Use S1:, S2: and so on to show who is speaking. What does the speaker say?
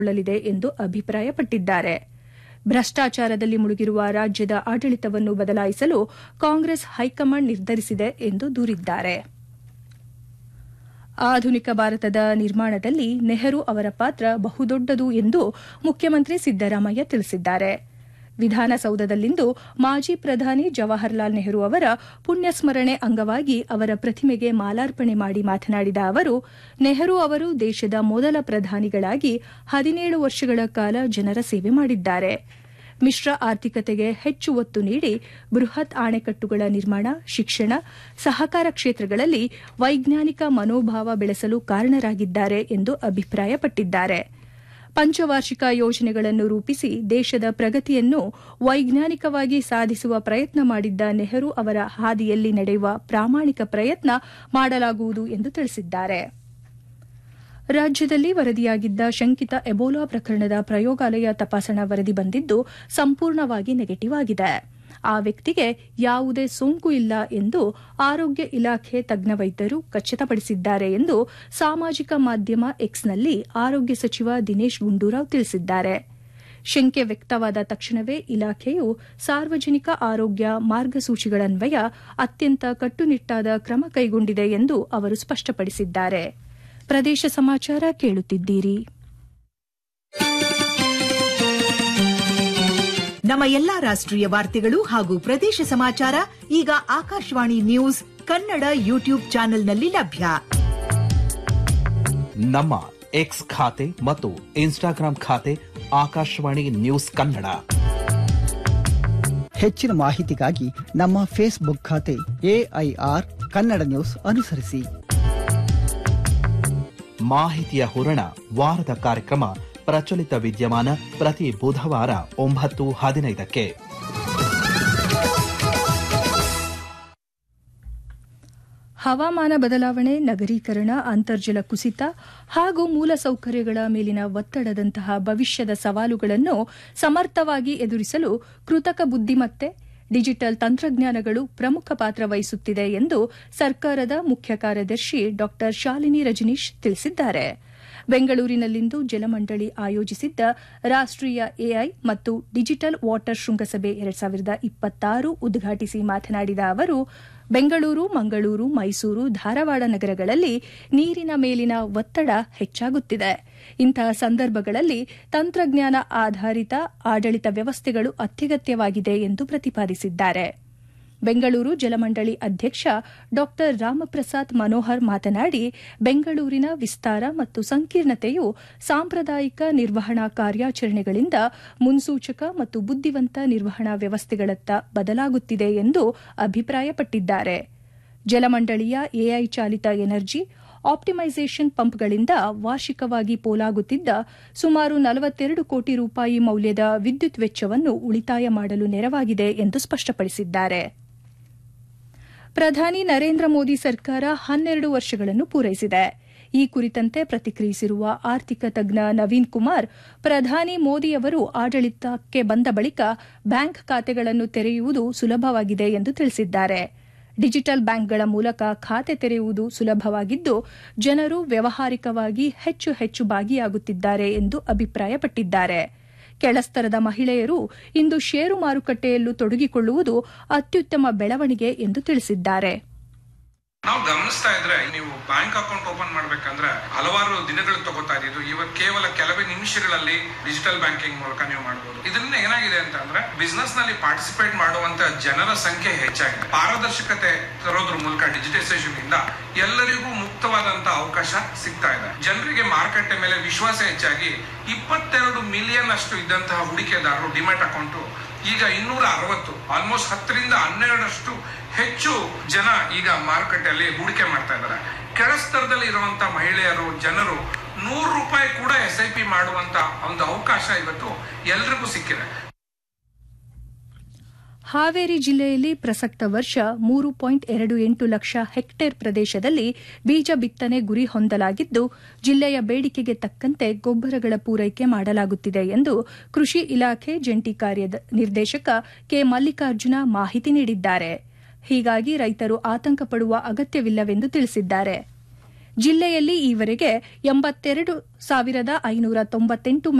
S1: ಕೊಳ್ಳಲಿದೆ ಎಂದು ಅಭಿಪ್ರಾಯಪಟ್ಟಿದ್ದಾರೆ ಭ್ರಷ್ಟಾಚಾರದಲ್ಲಿ ಮುಳುಗಿರುವ ರಾಜ್ಯದ ಆಡಳಿತವನ್ನು ಬದಲಾಯಿಸಲು ಕಾಂಗ್ರೆಸ್ ಹೈಕಮಾಂಡ್ ನಿರ್ಧರಿಸಿದೆ ಎಂದು ದೂರಿದ್ದಾರೆ ಆಧುನಿಕ ಭಾರತದ ನಿರ್ಮಾಣದಲ್ಲಿ ನೆಹರು ಅವರ ಪಾತ್ರ ಬಹುದೊಡ್ಡದು ಎಂದು ಮುಖ್ಯಮಂತ್ರಿ ಸಿದ್ದರಾಮಯ್ಯ ತಿಳಿಸಿದ್ದಾರೆ ವಿಧಾನಸೌಧದಲ್ಲಿಂದು ಮಾಜಿ ಪ್ರಧಾನಿ ಜವಾಹರ್ಲಾಲ್ ನೆಹರು ಅವರ ಪುಣ್ಯಸ್ಮರಣೆ ಅಂಗವಾಗಿ ಅವರ ಪ್ರತಿಮೆಗೆ ಮಾಲಾರ್ಪಣೆ ಮಾಡಿ ಮಾತನಾಡಿದ ಅವರು ನೆಹರು ಅವರು ದೇಶದ ಮೊದಲ ಪ್ರಧಾನಿಗಳಾಗಿ ಹದಿನೇಳು ವರ್ಷಗಳ ಕಾಲ ಜನರ ಸೇವೆ ಮಾಡಿದ್ದಾರೆ ಮಿಶ್ರ ಆರ್ಥಿಕತೆಗೆ ಹೆಚ್ಚು ಒತ್ತು ನೀಡಿ ಬೃಹತ್ ಅಣೆಕಟ್ಟುಗಳ ನಿರ್ಮಾಣ ಶಿಕ್ಷಣ ಸಹಕಾರ ಕ್ಷೇತ್ರಗಳಲ್ಲಿ ವೈಜ್ಞಾನಿಕ ಮನೋಭಾವ ಬೆಳೆಸಲು ಕಾರಣರಾಗಿದ್ದಾರೆ ಎಂದು ಅಭಿಪ್ರಾಯಪಟ್ಟಿದ್ದಾರೆ ಪಂಚವಾರ್ಷಿಕ ಯೋಜನೆಗಳನ್ನು ರೂಪಿಸಿ ದೇಶದ ಪ್ರಗತಿಯನ್ನು ವೈಜ್ಞಾನಿಕವಾಗಿ ಸಾಧಿಸುವ ಪ್ರಯತ್ನ ಮಾಡಿದ್ದ ನೆಹರು ಅವರ ಹಾದಿಯಲ್ಲಿ ನಡೆಯುವ ಪ್ರಾಮಾಣಿಕ ಪ್ರಯತ್ನ ಮಾಡಲಾಗುವುದು ಎಂದು ತಿಳಿಸಿದ್ದಾರೆ ರಾಜ್ಯದಲ್ಲಿ ವರದಿಯಾಗಿದ್ದ ಶಂಕಿತ ಎಬೋಲಾ ಪ್ರಕರಣದ ಪ್ರಯೋಗಾಲಯ ತಪಾಸಣಾ ವರದಿ ಬಂದಿದ್ದು ಸಂಪೂರ್ಣವಾಗಿ ನೆಗೆಟಿವ್ ಆಗಿದೆ ಆ ವ್ಯಕ್ತಿಗೆ ಯಾವುದೇ ಸೋಂಕು ಇಲ್ಲ ಎಂದು ಆರೋಗ್ಯ ಇಲಾಖೆ ತಜ್ಞ ವೈದ್ಯರು ಖಚಿತಪಡಿಸಿದ್ದಾರೆ ಎಂದು ಸಾಮಾಜಿಕ ಮಾಧ್ಯಮ ಎಕ್ಸ್ನಲ್ಲಿ ಆರೋಗ್ಯ ಸಚಿವ ದಿನೇಶ್ ಗುಂಡೂರಾವ್ ತಿಳಿಸಿದ್ದಾರೆ ಶಂಕೆ ವ್ಯಕ್ತವಾದ ತಕ್ಷಣವೇ ಇಲಾಖೆಯು ಸಾರ್ವಜನಿಕ ಆರೋಗ್ಯ ಮಾರ್ಗಸೂಚಿಗಳನ್ವಯ ಅತ್ಯಂತ ಕಟ್ಟುನಿಟ್ಟಾದ ಕ್ರಮ ಕೈಗೊಂಡಿದೆ ಎಂದು ಅವರು ಸ್ಪಷ್ಟಪಡಿಸಿದ್ದಾರೆ ಪ್ರದೇಶ ಸಮಾಚಾರ ಕೇಳುತ್ತಿದ್ದೀರಿ
S2: ನಮ್ಮ ಎಲ್ಲಾ ರಾಷ್ಟ್ರೀಯ ವಾರ್ತೆಗಳು ಹಾಗೂ ಪ್ರದೇಶ ಸಮಾಚಾರ ಈಗ ಆಕಾಶವಾಣಿ ನ್ಯೂಸ್ ಕನ್ನಡ ಯೂಟ್ಯೂಬ್ ಚಾನೆಲ್ನಲ್ಲಿ ಲಭ್ಯ
S3: ನಮ್ಮ ಎಕ್ಸ್ ಖಾತೆ ಮತ್ತು ಇನ್ಸ್ಟಾಗ್ರಾಂ ಖಾತೆ ಆಕಾಶವಾಣಿ ನ್ಯೂಸ್ ಕನ್ನಡ
S4: ಹೆಚ್ಚಿನ ಮಾಹಿತಿಗಾಗಿ ನಮ್ಮ ಫೇಸ್ಬುಕ್ ಖಾತೆ ಎಐಆರ್ ಕನ್ನಡ ನ್ಯೂಸ್ ಅನುಸರಿಸಿ
S3: ಮಾಹಿತಿಯ ಹೂರಣ ವಾರದ ಕಾರ್ಯಕ್ರಮ ಪ್ರಚಲಿತ ವಿದ್ಯಮಾನ ಪ್ರತಿ ಬುಧವಾರ ಒಂಬತ್ತು ಹದಿನೈದಕ್ಕೆ
S1: ಹವಾಮಾನ ಬದಲಾವಣೆ ನಗರೀಕರಣ ಅಂತರ್ಜಲ ಕುಸಿತ ಹಾಗೂ ಮೂಲಸೌಕರ್ಯಗಳ ಮೇಲಿನ ಒತ್ತಡದಂತಹ ಭವಿಷ್ಯದ ಸವಾಲುಗಳನ್ನು ಸಮರ್ಥವಾಗಿ ಎದುರಿಸಲು ಕೃತಕ ಬುದ್ದಿಮತ್ತೆ ಡಿಜಿಟಲ್ ತಂತ್ರಜ್ಞಾನಗಳು ಪ್ರಮುಖ ಪಾತ್ರ ವಹಿಸುತ್ತಿದೆ ಎಂದು ಸರ್ಕಾರದ ಮುಖ್ಯ ಕಾರ್ಯದರ್ಶಿ ಡಾ ಶಾಲಿನಿ ರಜನೀಶ್ ತಿಳಿಸಿದ್ದಾರೆ ಬೆಂಗಳೂರಿನಲ್ಲಿಂದು ಜಲಮಂಡಳಿ ಆಯೋಜಿಸಿದ್ದ ರಾಷ್ಟೀಯ ಎಐ ಮತ್ತು ಡಿಜಿಟಲ್ ವಾಟರ್ ಶೃಂಗಸಭೆ ಎರಡ್ ಸಾವಿರದ ಇಪ್ಪತ್ತಾರು ಉದ್ಘಾಟಿಸಿ ಮಾತನಾಡಿದ ಅವರು ಬೆಂಗಳೂರು ಮಂಗಳೂರು ಮೈಸೂರು ಧಾರವಾಡ ನಗರಗಳಲ್ಲಿ ನೀರಿನ ಮೇಲಿನ ಒತ್ತಡ ಹೆಚ್ಚಾಗುತ್ತಿದೆ ಇಂತಹ ಸಂದರ್ಭಗಳಲ್ಲಿ ತಂತ್ರಜ್ಞಾನ ಆಧಾರಿತ ಆಡಳಿತ ವ್ಯವಸ್ಥೆಗಳು ಅತ್ಯಗತ್ಯವಾಗಿದೆ ಎಂದು ಪ್ರತಿಪಾದಿಸಿದ್ದಾರೆ ಬೆಂಗಳೂರು ಜಲಮಂಡಳಿ ಅಧ್ಯಕ್ಷ ಡಾ ರಾಮಪ್ರಸಾದ್ ಮನೋಹರ್ ಮಾತನಾಡಿ ಬೆಂಗಳೂರಿನ ವಿಸ್ತಾರ ಮತ್ತು ಸಂಕೀರ್ಣತೆಯು ಸಾಂಪ್ರದಾಯಿಕ ನಿರ್ವಹಣಾ ಕಾರ್ಯಾಚರಣೆಗಳಿಂದ ಮುನ್ಸೂಚಕ ಮತ್ತು ಬುದ್ದಿವಂತ ನಿರ್ವಹಣಾ ವ್ಯವಸ್ಥೆಗಳತ್ತ ಬದಲಾಗುತ್ತಿದೆ ಎಂದು ಅಭಿಪ್ರಾಯಪಟ್ಟಿದ್ದಾರೆ ಜಲಮಂಡಳಿಯ ಎಐ ಚಾಲಿತ ಎನರ್ಜಿ ಆಪ್ಟಿಮೈಸೇಷನ್ ಪಂಪ್ಗಳಿಂದ ವಾರ್ಷಿಕವಾಗಿ ಪೋಲಾಗುತ್ತಿದ್ದ ಸುಮಾರು ನಲವತ್ತೆರಡು ಕೋಟಿ ರೂಪಾಯಿ ಮೌಲ್ಯದ ವಿದ್ಯುತ್ ವೆಚ್ಚವನ್ನು ಉಳಿತಾಯ ಮಾಡಲು ನೆರವಾಗಿದೆ ಎಂದು ಸ್ಪಷ್ಟಪಡಿಸಿದ್ದಾರೆ ಪ್ರಧಾನಿ ನರೇಂದ್ರ ಮೋದಿ ಸರ್ಕಾರ ಹನ್ನೆರಡು ವರ್ಷಗಳನ್ನು ಪೂರೈಸಿದೆ ಈ ಕುರಿತಂತೆ ಪ್ರತಿಕ್ರಿಯಿಸಿರುವ ಆರ್ಥಿಕ ತಜ್ಞ ನವೀನ್ ಕುಮಾರ್ ಪ್ರಧಾನಿ ಮೋದಿಯವರು ಆಡಳಿತಕ್ಕೆ ಬಂದ ಬಳಿಕ ಬ್ಯಾಂಕ್ ಖಾತೆಗಳನ್ನು ತೆರೆಯುವುದು ಸುಲಭವಾಗಿದೆ ಎಂದು ತಿಳಿಸಿದ್ದಾರೆ ಡಿಜಿಟಲ್ ಬ್ಯಾಂಕ್ಗಳ ಮೂಲಕ ಖಾತೆ ತೆರೆಯುವುದು ಸುಲಭವಾಗಿದ್ದು ಜನರು ವ್ಯವಹಾರಿಕವಾಗಿ ಹೆಚ್ಚು ಹೆಚ್ಚು ಭಾಗಿಯಾಗುತ್ತಿದ್ದಾರೆ ಎಂದು ಅಭಿಪ್ರಾಯಪಟ್ಟಿದ್ದಾರೆ ಕೆಳಸ್ತರದ ಮಹಿಳೆಯರು ಇಂದು ಷೇರು ಮಾರುಕಟ್ಟೆಯಲ್ಲೂ ತೊಡಗಿಕೊಳ್ಳುವುದು ಅತ್ಯುತ್ತಮ ಬೆಳವಣಿಗೆ ಎಂದು ತಿಳಿಸಿದ್ದಾರೆ
S5: ನಾವು ಗಮನಿಸ್ತಾ ಇದ್ರೆ ನೀವು ಬ್ಯಾಂಕ್ ಅಕೌಂಟ್ ಓಪನ್ ಮಾಡ್ಬೇಕಂದ್ರೆ ಹಲವಾರು ದಿನಗಳು ತಗೋತಾ ಇದ್ದು ಇವಾಗ ಕೇವಲ ಕೆಲವೇ ನಿಮಿಷಗಳಲ್ಲಿ ಡಿಜಿಟಲ್ ಬ್ಯಾಂಕಿಂಗ್ ಮೂಲಕ ನೀವು ಮಾಡಬಹುದು ಇದರಿಂದ ಏನಾಗಿದೆ ಅಂತಂದ್ರೆ ಬಿಸ್ನೆಸ್ ನಲ್ಲಿ ಪಾರ್ಟಿಸಿಪೇಟ್ ಮಾಡುವಂತ ಜನರ ಸಂಖ್ಯೆ ಹೆಚ್ಚಾಗಿದೆ ಪಾರದರ್ಶಕತೆ ತರೋದ್ರ ಮೂಲಕ ಡಿಜಿಟೈಸೇಷನ್ ಇಂದ ಎಲ್ಲರಿಗೂ ಮುಕ್ತವಾದಂತ ಅವಕಾಶ ಸಿಗ್ತಾ ಇದೆ ಜನರಿಗೆ ಮಾರುಕಟ್ಟೆ ಮೇಲೆ ವಿಶ್ವಾಸ ಹೆಚ್ಚಾಗಿ ಇಪ್ಪತ್ತೆರಡು ಮಿಲಿಯನ್ ಅಷ್ಟು ಇದ್ದಂತಹ ಹೂಡಿಕೆದಾರರು ಡಿಮ್ಯಾಟ್ ಅಕೌಂಟ್ ಈಗ ಇನ್ನೂರ ಅರವತ್ತು ಆಲ್ಮೋಸ್ಟ್ ಹತ್ತರಿಂದ ಹನ್ನೆರಡರಷ್ಟು ಹೆಚ್ಚು ಜನ ಈಗ ಮಾರುಕಟ್ಟೆಯಲ್ಲಿ ಹೂಡಿಕೆ ಮಾಡ್ತಾ ಇದ್ದಾರೆ ಕೆಳಸ್ತರದಲ್ಲಿ ಇರುವಂತ ಮಹಿಳೆಯರು ಜನರು ನೂರು ರೂಪಾಯಿ ಕೂಡ ಎಸ್ ಐ ಪಿ ಮಾಡುವಂತ ಒಂದು ಅವಕಾಶ ಇವತ್ತು ಎಲ್ರಿಗೂ ಸಿಕ್ಕಿದೆ
S1: ಹಾವೇರಿ ಜಿಲ್ಲೆಯಲ್ಲಿ ಪ್ರಸಕ್ತ ವರ್ಷ ಮೂರು ಪಾಯಿಂಟ್ ಎರಡು ಎಂಟು ಲಕ್ಷ ಹೆಕ್ಟೇರ್ ಪ್ರದೇಶದಲ್ಲಿ ಬೀಜ ಬಿತ್ತನೆ ಗುರಿ ಹೊಂದಲಾಗಿದ್ದು ಜಿಲ್ಲೆಯ ಬೇಡಿಕೆಗೆ ತಕ್ಕಂತೆ ಗೊಬ್ಬರಗಳ ಪೂರೈಕೆ ಮಾಡಲಾಗುತ್ತಿದೆ ಎಂದು ಕೃಷಿ ಇಲಾಖೆ ಜಂಟಿ ಕಾರ್ಯ ನಿರ್ದೇಶಕ ಕೆ ಮಲ್ಲಿಕಾರ್ಜುನ ಮಾಹಿತಿ ನೀಡಿದ್ದಾರೆ ಹೀಗಾಗಿ ರೈತರು ಆತಂಕ ಪಡುವ ಅಗತ್ಯವಿಲ್ಲವೆಂದು ತಿಳಿಸಿದ್ದಾರೆ ಜಿಲ್ಲೆಯಲ್ಲಿ ಈವರೆಗೆ ಎಂಬತ್ತೆರಡು ಸಾವಿರದ ಐನೂರ ತೊಂಬತ್ತೆಂಟು